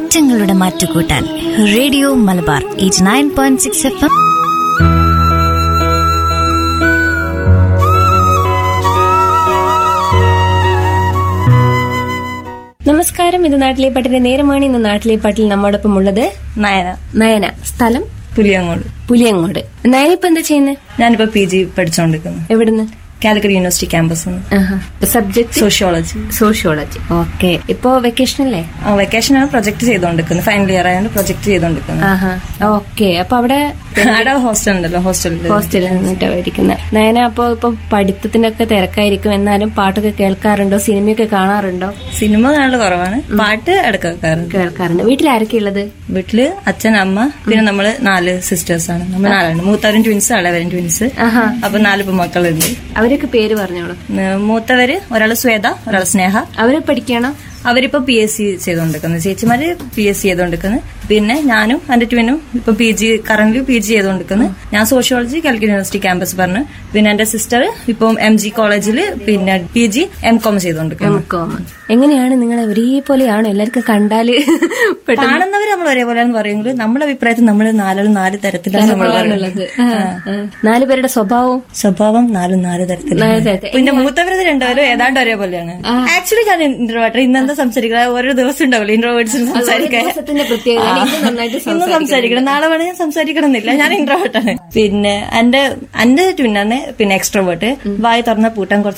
മാറ്റങ്ങളുടെ മാറ്റുകൂട്ടാൻ radio Malabar eight nine point six F M നമസ്കാരം ഇത് നാട്ടിലെ പാട്ടിന്റെ നേരമാണ് ഇന്ന് നാട്ടിലെ പാട്ടിൽ നമ്മോടൊപ്പം ഉള്ളത് നയന നയന സ്ഥലം പുലിയങ്ങോട് പുലിയങ്ങോട് നയന ഇപ്പൊ എന്താ ചെയ്യുന്നത് ഞാനിപ്പോ പി ജി പഠിച്ചുകൊണ്ടിരിക്കുന്നു എവിടുന്ന് Calicut university campus subject sociology sociology okay ഇപ്പൊ വെക്കേഷൻ അല്ലേ വെക്കേഷനാണ് പ്രൊജക്ട് ചെയ്തുകൊണ്ടിരിക്കുന്നത് ഫൈനൽ ഇയർ ആയതുകൊണ്ട് പ്രൊജക്ട് ചെയ്തുകൊണ്ടിരിക്കുന്നത് ആഹാ ഓക്കെ അപ്പൊ അവിടെ അവിടെ ഹോസ്റ്റൽ ഉണ്ടല്ലോ ഹോസ്റ്റലിൽ ഹോസ്റ്റലിൽ നിന്നിട്ടാ പഠിക്കുന്നത് നയന അപ്പൊ ഇപ്പൊ പഠിത്തത്തിനൊക്കെ തിരക്കായിരിക്കും എന്നാലും പാട്ടൊക്കെ കേൾക്കാറുണ്ടോ സിനിമയൊക്കെ കാണാറുണ്ടോ സിനിമ കാണൽ കുറവാണ് പാട്ട് ഇടയ്ക്ക് വെക്കാറുണ്ട് കേൾക്കാറുണ്ട് വീട്ടിൽ ആരൊക്കെ ഉള്ളത് വീട്ടില് അച്ഛൻ അമ്മ പിന്നെ നമ്മള് നാല് സിസ്റ്റേഴ്സ് ആണ് നമ്മൾ നാലാണ് മൂത്തവരും ട്വിൻസ് ഇളവരും ട്വിൻസ് ആഹാ അപ്പൊ നാല് ഇപ്പൊ മക്കളുണ്ട് അവരൊക്കെ പേര് പറഞ്ഞോളൂ ഉം, മൂത്തവര് ഒരാള് ശ്വേത ഒരാള് സ്നേഹ അവരെ പഠിക്കണോ അവരിപ്പോ പി എസ് സി ചെയ്തുകൊണ്ടിരിക്കുന്നത് ചേച്ചിമാര് പി എസ് സി ചെയ്തുകൊണ്ടിരിക്കുന്നത് പിന്നെ ഞാനും എന്റെ ട്വിനും ഇപ്പൊ P G current P G ചെയ്തുകൊണ്ടിരിക്കുന്നത് ഞാൻ സോഷ്യോളജി കാലിക്കറ്റ് യൂണിവേഴ്സിറ്റി ക്യാമ്പസ് പറഞ്ഞു പിന്നെ എന്റെ സിസ്റ്റർ ഇപ്പം എം ജി കോളേജിൽ പിന്നെ പി ജി എം കോം ചെയ്തുകൊണ്ടിരിക്കുന്നു എംകോം എങ്ങനെയാണ് നിങ്ങൾ ഒരേപോലെയാണോ എല്ലാവർക്കും കണ്ടാല് പെട്ടെന്ന് കാണുന്നവർ നമ്മൾ ഒരേപോലെയാന്ന് പറയുമെങ്കിൽ നമ്മുടെ അഭിപ്രായത്തിൽ നമ്മൾ നാലും നാല് തരത്തിലാണ് നമ്മൾ ഉള്ളത് നാല് പേരുടെ സ്വഭാവവും സ്വഭാവം നാലും നാല് തരത്തിലാണ് നാല് തരത്തിൽ. പിന്നെ മൂത്തവരത് രണ്ടുപേരും ഏതാണ്ട് ഒരേപോലെയാണ് ആക്ച്വലി ഞാൻ ഇന്റർവേർട്ടർ ഇന്നെന്താ സംസാരിക്കുന്നത് ഓരോ ദിവസം ഉണ്ടാവില്ല ഇന്റർവേർഡ്സിന് സംസാരിക്കാൻ ദിവസത്തിന്റെ പ്രത്യേകത ഇന്ന് നന്നായിട്ട് ഇന്ന് സംസാരിക്കണം നാളെ വേണേ ഞാൻ സംസാരിക്കണം എന്നില്ല ഞാൻ ഇൻട്രോവേർട്ടാണ് പിന്നെ എന്റെ എന്റെ ട്വിന്നാണ് പിന്നെ എക്സ്ട്രോവേർട്ട് വായി തുറന്ന പൂട്ടാൻ കുറച്ച്